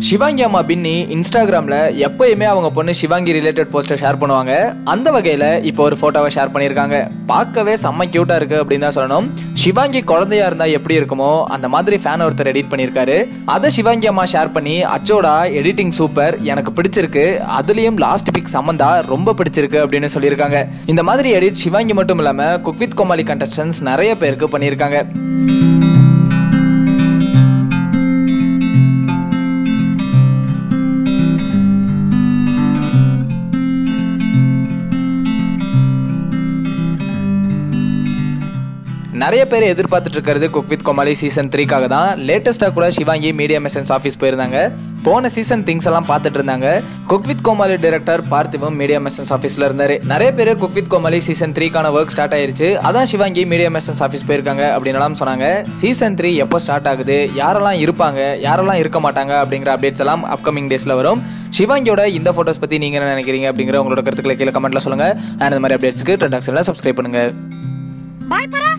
சிவாங்கி அம்மா பின்னி இன்ஸ்டாகிராமில் எப்பயுமே அவங்க பொண்ணு சிவாங்கி ரிலேட்டட் போஸ்ட்டை ஷேர் பண்ணுவாங்க அந்த வகையில் இப்போ ஒரு ஃபோட்டோவை ஷேர் பண்ணியிருக்காங்க பார்க்கவே செம்ம க்யூட்டாக இருக்குது அப்படின்னு தான் சொல்லணும் சிவாங்கி குழந்தையா இருந்தால் எப்படி இருக்குமோ அந்த மாதிரி ஃபேன் ஒருத்தர் எடிட் பண்ணியிருக்காரு அதை சிவாங்கி அம்மா ஷேர் பண்ணி அச்சோடா எடிட்டிங் சூப்பர் எனக்கு பிடிச்சிருக்கு அதுலேயும் லாஸ்ட் பிக் சம்மந்தா ரொம்ப பிடிச்சிருக்கு அப்படின்னு சொல்லியிருக்காங்க இந்த மாதிரி எடிட் சிவாங்கி மட்டும் இல்லாமல் குக் வித் கோமாளி கண்டஸ்டன்ஸ் நிறைய பேருக்கு பண்ணியிருக்காங்க நிறைய பேர் எதிர்பார்த்துட்டு இருக்கிறது குக் வித் கோமாளி சீசன் த்ரீக்காக தான் லேட்டஸ்ட்டாக கூட சிவாங்கி மீடியா மெசன்ஸ் ஆஃபீஸ் போயிருந்தாங்க போன சீசன் திங்ஸ் எல்லாம் பார்த்துட்டு இருந்தாங்க குக் வித் கோமாளி டைரக்டர் பார்த்திவும் மீடியா மெசன்ஸ் ஆஃபீஸில் இருந்தார் நிறைய பேர் குக் வித் கோமாளி சீசன் த்ரீக்கான ஒர்க் ஸ்டார்ட் ஆயிருச்சு அதான் சிவாங்கி மீடியா மெசன்ஸ் ஆஃபீஸ் போயிருக்காங்க அப்படின்னு சொன்னாங்க சீசன் த்ரீ எப்போ ஸ்டார்ட் ஆகுது யாரெல்லாம் இருப்பாங்க யாரெல்லாம் இருக்க மாட்டாங்க அப்படிங்கிற அப்டேட்ஸ் எல்லாம் அப்கமிங் டேஸில் வரும் சிவாங்கியோட இந்த ஃபோட்டோஸ் பற்றி நீங்கள் என்ன நினைக்கிறீங்க அப்படிங்கிற உங்களோட கருத்துக்களை கீழே கமெண்ட்டில் சொல்லுங்கள் அண்ட் இந்த மாதிரி அப்டேட்ஸ்க்கு ட்ரெண்டாக்ஸனில் சப்ஸ்கிரைப் பண்ணுங்கள் பாய் பரா